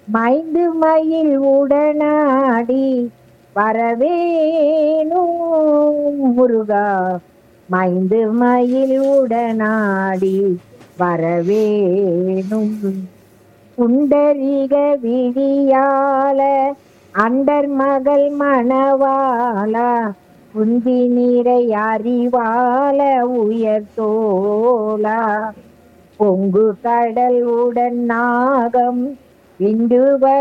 மைந்து மயில் உடனாடி வரவேணும் முருகா மைந்து மயில் உடனாடி வரவேணும் புண்டரிக விழியால அண்டர் மகள் மணவாளா குந்தி நீரை அறிவால உயர்த்தோலா பொங்கு கடல் உடன் நாகம் விண்டுவ